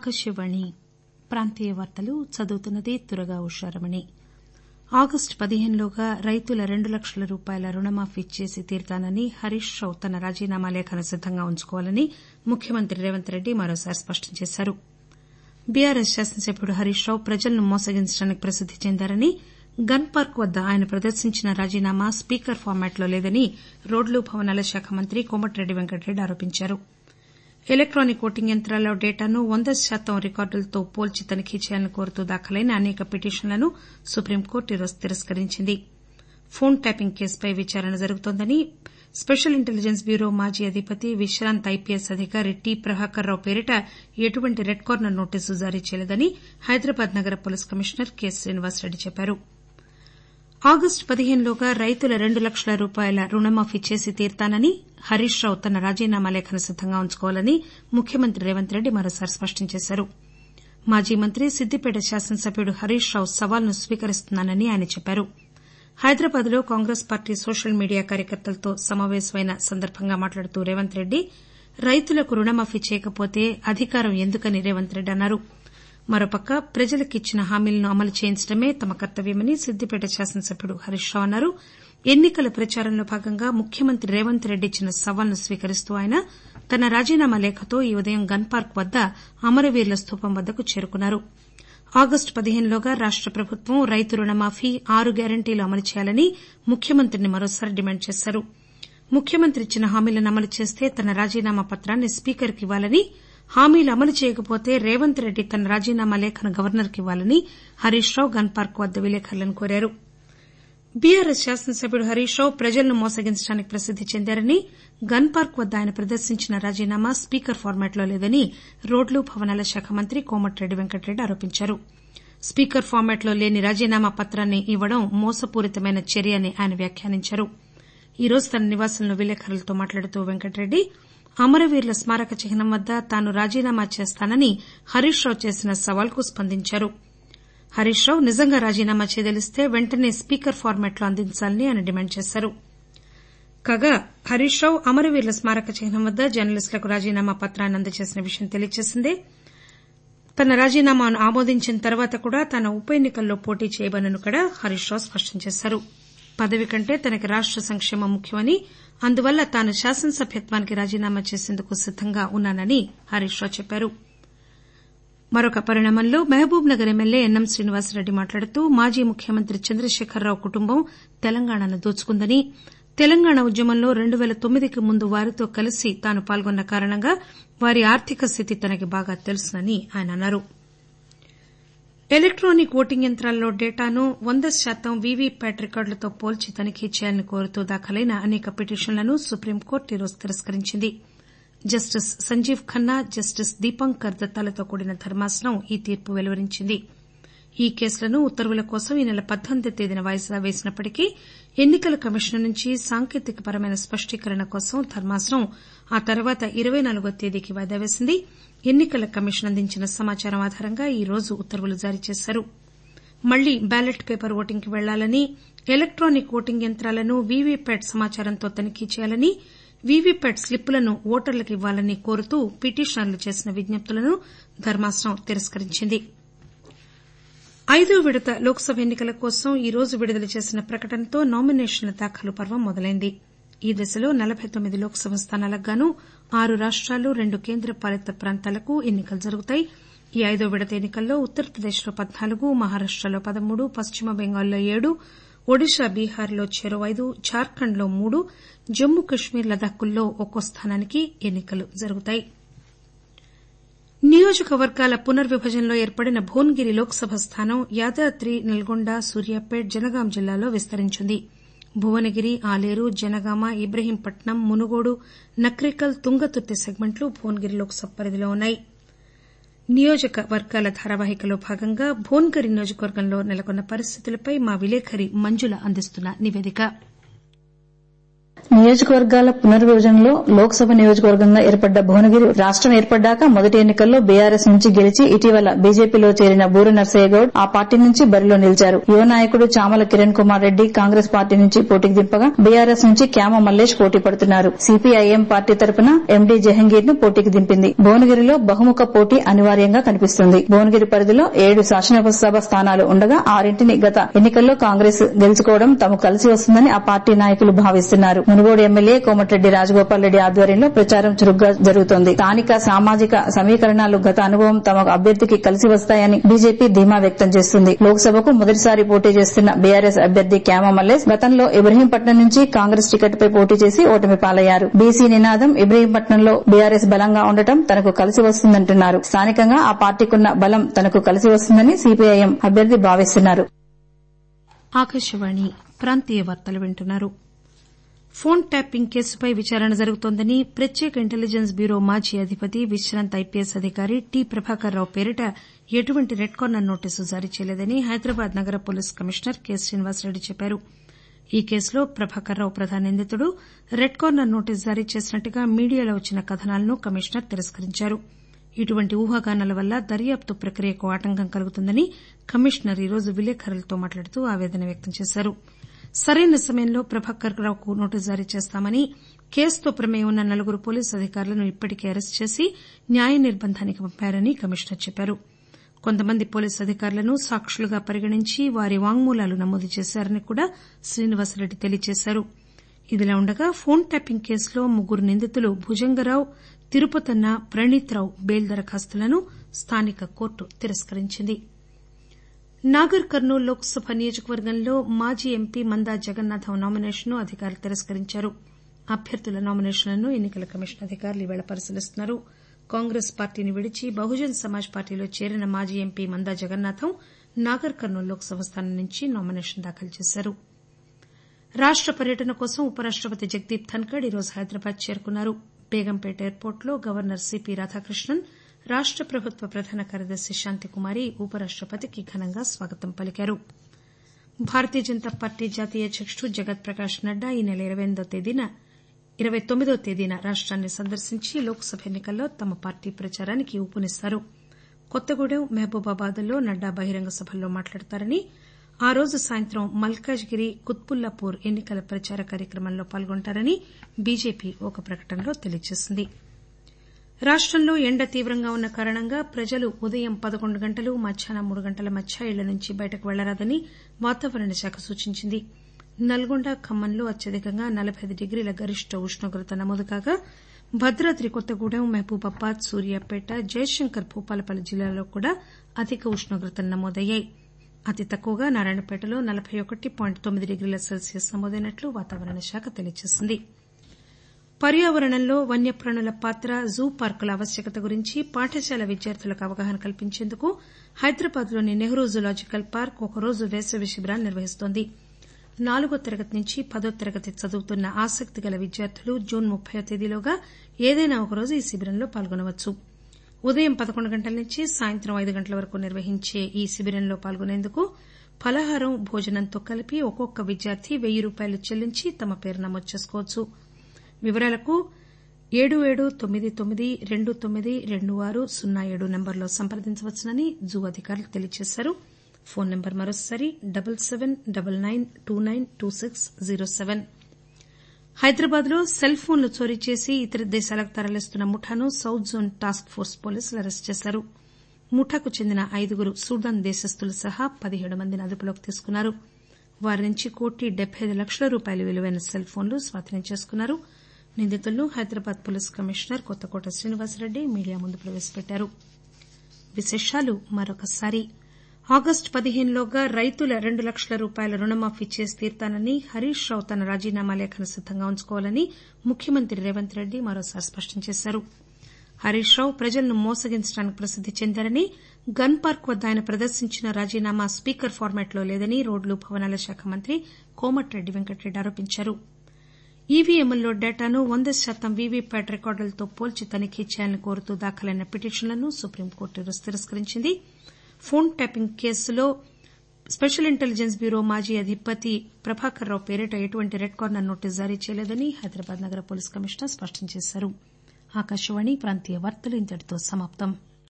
ఆకాశవాణి ప్రాంతీయ వార్తలు చదువుతున్నది దుర్గా ఉషారమణి ఆగస్టు పదిహేనులోగా రైతుల రెండు లక్షల రూపాయల రుణమాఫీ చేసి తీరుతానని హరీష్ రావు తన రాజీనామా లేఖను సిద్దంగా ఉంచుకోవాలని ముఖ్యమంత్రి రేవంత్ రెడ్డి మరోసారి స్పష్టం చేశారు బీఆర్ఎస్ శాసనసభ్యుడు హరీష్ రావు ప్రజలను మోసగించడానికి ప్రసిద్ది చెందారని గన్ పార్క్ వద్ద ఆయన ప్రదర్శించిన రాజీనామా స్పీకర్ ఫార్మాట్లో లేదని రోడ్లు భవనాల శాఖ మంత్రి కోమటిరెడ్డి వెంకటరెడ్డి ఆరోపించారు ఎలక్టానిక్ ఓటింగ్ యంత్రాల్లో డేటాను వంద శాతం రికార్డులతో పోల్చి తనిఖీ చేయాలని కోరుతూ దాఖలైన అనేక పిటిషన్లను సుప్రీంకోర్టు ఈరోజు తిరస్కరించింది ఫోన్ ట్యాపింగ్ కేసుపై విచారణ జరుగుతోందని స్పెషల్ ఇంటెలిజెన్స్ బ్యూరో మాజీ అధిపతి విశ్రాంత ఐపీఎస్ అధికారి టి ప్రభాకర్ రావు పేరిట ఎటువంటి రెడ్ కార్నర్ నోటీసు జారీ చేయలేదని హైదరాబాద్ నగర పోలీస్ కమిషనర్ కె శ్రీనివాసరెడ్డి చెప్పారు ఆగస్టు పదిహేనులోగా రైతుల రెండు లక్షల రూపాయల రుణమాఫీ చేసి తీరుతానని హరీష్ రావు తన రాజీనామా లేఖను సిద్దంగా ఉంచుకోవాలని ముఖ్యమంత్రి రేవంత్ రెడ్డి మరోసారి స్పష్టం చేశారు మాజీ మంత్రి సిద్దిపేట శాసనసభ్యుడు హరీష్ రావు సవాల్ను స్వీకరిస్తున్నానని ఆయన చెప్పారు హైదరాబాద్ లో కాంగ్రెస్ పార్టీ సోషల్ మీడియా కార్యకర్తలతో సమాపేశమైన సందర్బంగా మాట్లాడుతూ రేవంత్ రెడ్డి రైతులకు రుణమాఫీ చేయకపోతే అధికారం ఎందుకని రేవంత్ రెడ్డి అన్నారు మరోపక్క ప్రజలకు ఇచ్చిన హామీలను అమలు చేయించడమే తమ కర్తవ్యమని సిద్దిపేట శాసనసభ్యుడు హరీష్ రావు అన్నారు ఎన్నికల ప్రచారంలో భాగంగా ముఖ్యమంత్రి రేవంత్ రెడ్డి ఇచ్చిన సవాల్ను స్వీకరిస్తూ ఆయన తన రాజీనామా లేఖతో ఈ ఉదయం గన్ పార్క్ వద్ద అమరవీరుల స్తూపం వద్దకు చేరుకున్నారు ఆగస్టు పదిహేనులోగా రాష్ట ప్రభుత్వం రైతు రుణమాఫీ ఆరు గ్యారంటీలు అమలు చేయాలని ముఖ్యమంత్రిని మరోసారి డిమాండ్ చేశారు ముఖ్యమంత్రి ఇచ్చిన హామీలను అమలు చేస్తే తన రాజీనామా పత్రాన్ని స్పీకర్కు ఇవ్వాలని హామీలు అమలు చేయకపోతే రేవంత్ రెడ్డి తన రాజీనామా లేఖను గవర్నర్కు ఇవ్వాలని హరీష్ రావు గన్ పార్క్ వద్ద విలేకరులను కోరారు బీఆర్ఎస్ శాసనసభ్యుడు హరీష్ రావు ప్రజలను మోసగించడానికి ప్రసిద్ది చెందారని గన్ పార్క్ వద్ద ఆయన ప్రదర్శించిన రాజీనామా స్పీకర్ ఫార్మాట్లో లేదని రోడ్లు భవనాల శాఖ మంత్రి కోమటిరెడ్డి వెంకటరెడ్డి ఆరోపించారు స్పీకర్ ఫార్మాట్లో లేని రాజీనామా పత్రాన్ని ఇవ్వడం మోసపూరితమైన చర్య అని ఆయన వ్యాఖ్యానించారు ఈ రోజు తన నివాసంలో విలేకరులతో మాట్లాడుతూ వెంకటరెడ్డి అమరవీరుల స్మారక చిహ్నం వద్ద తాను రాజీనామా చేస్తానని హరీష్ రావు చేసిన సవాల్కు స్పందించారు హరీష్ రావు నిజంగా రాజీనామా చేయదలిస్తే వెంటనే స్పీకర్ ఫార్మాట్లో అందించాలని ఆయన డిమాండ్ చేశారు కాగా హరీష్ రావు అమరవీరుల స్మారక చిహ్నం వద్ద జర్నలిస్టులకు రాజీనామా పత్రాన్ని అందజేసిన విషయం తెలియజేసిందే తన రాజీనామాను ఆమోదించిన తర్వాత కూడా తాను ఉప ఎన్నికల్లో పోటీ చేయబోనని కూడా హరీష్ రావు స్పష్టం చేశారు పదవి కంటే తనకి రాష్ట సంక్షేమం ముఖ్యమని అందువల్ల తాను శాసనసభ్యత్వానికి రాజీనామా చేసేందుకు సిద్దంగా ఉన్నానని హరీష్ రావు చెప్పారు మరొక పరిణామంలో మహబూబ్ నగర్ ఎమ్మెల్యే ఎన్నం శ్రీనివాసరెడ్డి మాట్లాడుతూ మాజీ ముఖ్యమంత్రి చంద్రశేఖరరావు కుటుంబం తెలంగాణను దోచుకుందని తెలంగాణ ఉద్యమంలో రెండు పేల తొమ్మిదికి ముందు వారితో కలిసి తాను పాల్గొన్న కారణంగా వారి ఆర్థిక స్థితి తనకి బాగా తెలుసునని ఆయన అన్నారు ఎలక్టానిక్ ఓటింగ్ యంత్రాల్లో డేటాను వంద శాతం వీవీప్యాట్ రికార్డులతో పోల్చి తనిఖీ చేయాలని కోరుతూ దాఖలైన అనేక పిటిషన్లను సుప్రీంకోర్టు ఈరోజు తిరస్కరించింది జస్టిస్ సంజీవ్ ఖన్నా జస్టిస్ దీపాంకర్ దత్తాలతో కూడిన ధర్మాసనం ఈ తీర్పు వెలువరించింది ఈ కేసులను ఉత్తర్వుల కోసం ఈ నెల పద్దెనిమిదివ తేదీన వాయిదా వేసినప్పటికీ ఎన్నికల కమిషన్ నుంచి సాంకేతికపరమైన స్పష్టీకరణ కోసం ధర్మాసనం ఆ తర్వాత ఇరవై నాలుగో తేదీకి వాయిదా వేసింది ఎన్నికల కమిషన్ అందించిన సమాచారం ఆధారంగా ఈ రోజు ఉత్తర్వులు జారీ చేశారు మళ్లీ బ్యాలెట్ పేపర్ ఓటింగ్ కి పెళ్లాలని ఎలక్టానిక్ ఓటింగ్ యంత్రాలను వీవీప్యాట్ సమాచారంతో తనిఖీ చేయాలని వీవీప్యాట్ స్లిప్పులను ఓటర్లకు ఇవ్వాలని కోరుతూ పిటిషనర్లు చేసిన విజ్ఞప్తులను ధర్మాసనం తిరస్కరించింది ఐదో విడత లోక్ సభ ఎన్నికల కోసం ఈ రోజు విడుదల చేసిన ప్రకటనతో నామినేషన్ల దాఖలు పర్వం మొదలైంది ఈ దశలో నలబై తొమ్మిది లోక్ సభ స్థానాలకు గాను ఆరు రాష్టాలు రెండు కేంద్ర పాలిత ప్రాంతాలకు ఎన్నికలు జరుగుతాయి ఈ ఐదో విడత ఎన్నికల్లో ఉత్తరప్రదేశ్లో పద్నాలుగు మహారాష్టలో పదమూడు పశ్చిమ బెంగాల్లో ఏడు ఒడిశా బీహార్లో చెరో ఐదు జార్ఖండ్లో మూడు జమ్మూ కశ్మీర్ లదాఖ్ల్లో ఒక్కో స్థానానికి ఎన్నికలు జరుగుతాయి నియోజకవర్గాల పునర్విభజనలో ఏర్పడిన భువనగిరి లోక్ సభ స్థానం యాదాద్రి నల్గొండ సూర్యాపేట్ జనగాం జిల్లాల్లో విస్తరించింది భువనగిరి ఆలేరు జనగామ ఇబ్రహీంపట్నం మునుగోడు నక్రికల్ తుంగతుర్తి సెగ్మెంట్లు భువనగిరి లోక్ సభ పరిధిలో ఉన్నాయి నియోజకవర్గాల ధారావాహికలో భాగంగా భువనగిరి నియోజకవర్గంలో నెలకొన్న పరిస్థితులపై మా విలేకరి మంజుల అందిస్తున్న నివేదిక నియోజకవర్గాల పునర్విభజనలో లోక్సభ నియోజకవర్గంగా ఏర్పడ్డ భువనగిరి రాష్టం ఏర్పడ్డాక మొదటి ఎన్నికల్లో బీఆర్ఎస్ నుంచి గెలిచి ఇటీవల బీజేపీలో చేరిన బూర నర్సయ్య గౌడ్ ఆ పార్టీ నుంచి బరిలో నిలిచారు యువ నాయకుడు చామల కిరణ్ కుమార్ రెడ్డి కాంగ్రెస్ పార్టీ నుంచి పోటీకి దింపగా బీఆర్ఎస్ నుంచి క్యామ మల్లేష్ పోటీ పడుతున్నారు సిపిఐఎం పార్టీ తరపున ఎండీ జహంగీర్ ను పోటీకి దింపింది భువనగిరిలో బహుముఖ పోటీ అనివార్యంగా కనిపిస్తుంది భువనగిరి పరిధిలో ఏడు శాసనసభ స్థానాలు ఉండగా ఆరింటిని గత ఎన్నికల్లో కాంగ్రెస్ గెలుచుకోవడం తమకు కలిసి వస్తుందని ఆ పార్టీ నాయకులు భావిస్తున్నారు మునుగోడు ఎమ్మెల్యే కోమటిరెడ్డి రాజగోపాల్ రెడ్డి ఆధ్వర్యంలో ప్రచారం చురుగ్గా జరుగుతోంది స్థానిక సామాజిక సమీకరణాలు గత అనుభవం తమ అభ్యర్థికి కలిసి వస్తాయని బీజేపీ ధీమా వ్యక్తం చేస్తుంది లోక్సభకు మొదటిసారి పోటీ చేస్తున్న బీఆర్ఎస్ అభ్యర్థి క్యామ మల్లేష్ గతంలో ఇబ్రహీంపట్నం నుంచి కాంగ్రెస్ టికెట్ పై పోటీ చేసి ఓటమి పాలయ్యారు బీసీ నినాదం ఇబ్రహీంపట్నంలో బీఆర్ఎస్ బలంగా ఉండటం తనకు కలిసి వస్తుందంటున్నారు స్థానికంగా ఆ పార్టీకున్న బలం తనకు కలిసి వస్తుందని సిపిఐఎం అభ్యర్థి భావిస్తున్నారు ఆకాశవాణి ప్రాంతీయ వార్తలు వింటున్నారు ఫోన్ ట్యాపింగ్ కేసుపై విచారణ జరుగుతోందని ప్రత్యేక ఇంటెలిజెన్స్ బ్యూరో మాజీ అధిపతి విశ్రాంత ఐపీఎస్ అధికారి టి ప్రభాకర్ రావు పేరిట ఎటువంటి రెడ్ కార్నర్ నోటీసు జారీ చేయలేదని హైదరాబాద్ నగర పోలీస్ కమిషనర్ కె శ్రీనివాసరెడ్డి చెప్పారు ఈ కేసులో ప్రభాకర్ రావు ప్రధాన నిందితుడు రెడ్ కార్నర్ నోటీసు జారీ చేసినట్టుగా మీడియాలో వచ్చిన కథనాలను కమిషనర్ తిరస్కరించారు ఇటువంటి ఊహాగానాల వల్ల దర్యాప్తు ప్రక్రియకు ఆటంకం కలుగుతుందని కమిషనర్ ఈ రోజు విలేకరులతో మాట్లాడుతూ ఆవేదన వ్యక్తం చేశారు సరైన సమయంలో ప్రభాకర్ రావుకు నోటీసు జారీ చేస్తామని కేసుతో ప్రమేయం ఉన్న నలుగురు పోలీసు అధికారులను ఇప్పటికే అరెస్టు చేసి న్యాయ నిర్బంధానికి పంపారని కమిషనర్ చెప్పారు కొంతమంది పోలీసు అధికారులను సాక్షులుగా పరిగణించి వారి వాంగ్మూలాలు నమోదు చేశారని కూడా శ్రీనివాసరెడ్డి తెలియజేశారు ఇదిలా ఉండగా ఫోన్ ట్యాపింగ్ కేసులో ముగ్గురు నిందితులు భుజంగరావు తిరుపతన్న ప్రణీత్ రావు బెయిల్ దరఖాస్తులను స్థానిక కోర్టు తిరస్కరించింది నాగర్ కర్నూల్ లోక్సభ నియోజకవర్గంలో మాజీ ఎంపీ మందా జగన్నాథం నామినేషన్ను అధికారులు తిరస్కరించారు అభ్యర్థుల నామినేషన్లను ఎన్నికల కమిషన్ అధికారులు ఈరోజు పరిశీలిస్తున్నారు కాంగ్రెస్ పార్టీని విడిచి బహుజన్ సమాజ్ పార్టీలో చేరిన మాజీ ఎంపీ మందా జగన్నాథం నాగర్ కర్నూల్ లోక్సభ స్థానం నుంచి నామినేషన్ దాఖలు చేశారు రాష్ట పర్యటన కోసం ఉపరాష్టపతి జగదీప్ ధన్కడ్ ఈరోజు హైదరాబాద్ చేరుకున్నారు బేగంపేట ఎయిర్పోర్టులో గవర్నర్ సిపి రాధాకృష్ణన్ రాష్ట ప్రభుత్వ ప్రధాన కార్యదర్శి శాంతికుమారి ఉపరాష్టపతికి ఘనంగా స్వాగతం పలికారు భారతీయ జనతా పార్టీ జాతీయ అధ్యకుడు జగత్ ప్రకాష్ నడ్డా ఈ నెల ఇరవై తొమ్మిదవ తేదీన రాష్టాన్ని సందర్శించి లోక్సభ ఎన్నికల్లో తమ పార్టీ ప్రచారానికి ఊపునిస్తారు కొత్తగూడెం మహబూబాబాద్ లో నడ్డా బహిరంగ సభల్లో మాట్లాడతారని ఆ రోజు సాయంత్రం మల్కాజ్గిరి కుత్బుల్లాపూర్ ఎన్నికల ప్రచార కార్యక్రమంలో పాల్గొంటారని బీజేపీ ఒక ప్రకటనలో తెలియజేసింది రాష్టంలో ఎండ తీవ్రంగా ఉన్న కారణంగా ప్రజలు ఉదయం పదకొండు గంటలు మధ్యాహ్నం మూడు గంటల మధ్య ఇళ్ల నుంచి బయటకు వెళ్లరాదని వాతావరణ శాఖ సూచించింది నల్గొండ ఖమ్మంలో అత్యధికంగా నలబై ఐదు డిగ్రీల గరిష్ట ఉష్ణోగ్రత నమోదు కాగా భద్రాద్రి కొత్తగూడెం మహబూబాబాద్ సూర్యాపేట జయశంకర్ భూపాలపల్లి జిల్లాల్లో కూడా అధిక ఉష్ణోగ్రతలు నమోదయ్యాయి అతి తక్కువగా నారాయణపేటలో నలబై ఒకటి పాయింట్ తొమ్మిది డిగ్రీల సెల్సియస్ నమోదైనట్లు వాతావరణ శాఖ తెలియజేసింది పర్యావరణంలో వన్యప్రాణుల పాత్ర జూ పార్కుల ఆవశ్యకత గురించి పాఠశాల విద్యార్థులకు అవగాహన కల్పించేందుకు హైదరాబాద్ లోని నెహ్రూ జులాజికల్ పార్క్ ఒకరోజు వేసవి శిబిరాలు నిర్వహిస్తోంది నాలుగో తరగతి నుంచి పదో తరగతి చదువుతున్న ఆసక్తి గల విద్యార్థులు జూన్ ముప్పైవ తేదీలోగా ఏదైనా ఒకరోజు ఈ శిబిరంలో పాల్గొనవచ్చు ఉదయం పదకొండు గంటల నుంచి సాయంత్రం ఐదు గంటల వరకు నిర్వహించే ఈ శిబిరంలో పాల్గొనేందుకు ఫలాహారం భోజనంతో కలిపి ఒక్కొక్క విద్యార్థి వెయ్యి రూపాయలు చెల్లించి తమ పేరు నమోదు చేసుకోవచ్చు వివరాలకు ఏడు ఏడు తొమ్మిది తొమ్మిది రెండు తొమ్మిది రెండు ఆరు సున్నా ఏడు నంబర్లో సంప్రదించవచ్చునని జూ అధికారులు తెలియజేశారు ఫోన్ నంబర్ మరోసారి double seven double nine two nine two six zero seven Hyderabad లో సెల్ ఫోన్లు చోరీ చేసి ఇతర దేశాలకు తరలిస్తున్న ముఠాను సౌత్ జోన్ టాస్క్ ఫోర్స్ పోలీసులు అరెస్టు చేశారు ముఠాకు చెందిన ఐదుగురు సూడాన్ దేశస్తులు సహా పదిహేడు మందిని అదుపులోకి తీసుకున్నారు వారి నుంచి కోటి డెబ్బై ఐదు లక్షల రూపాయల విలువైన సెల్ ఫోన్లు స్వాధీనం చేసుకున్నారు నిందితులను Hyderabad police commissioner Kothakota Srinivasareddy media ముందు ప్రవేశపెట్టారు విశేషాలు మరొకసారి ఆగస్టు పదిహేనులోగా రైతుల రెండు లక్షల రూపాయల రుణమాఫీ చేసి తీరుతానని హరీష్ రావు తన రాజీనామా లేఖను సిద్దంగా ఉంచుకోవాలని ముఖ్యమంత్రి రేవంత్ రెడ్డి మరోసారి స్పష్టం చేశారు హరీష్ రావు ప్రజలను మోసగించడానికి ప్రసిద్ది చెందారని గన్ పార్క్ వద్ద ఆయన ప్రదర్శించిన రాజీనామా స్పీకర్ ఫార్మాట్లో లేదని రోడ్లు భవనాల శాఖ మంత్రి కోమటిరెడ్డి వెంకటరెడ్డి ఆరోపించారు ఈవీఎంల్లో డేటాను వంద శాతం వీవీప్యాట్ రికార్డులతో పోల్చి తనిఖీ చేయాలని కోరుతూ దాఖలైన పిటిషన్లను సుప్రీంకోర్టు ఈరోజు తిరస్కరించింది ఫోన్ ట్యాపింగ్ కేసులో స్పెషల్ ఇంటెలిజెన్స్ బ్యూరో మాజీ అధిపతి ప్రభాకర్ రావు పేరిట ఎటువంటి రెడ్ కార్నర్ నోటీసు జారీ చేయలేదని హైదరాబాద్ నగర పోలీస్ కమిషనర్ స్పష్టం చేశారు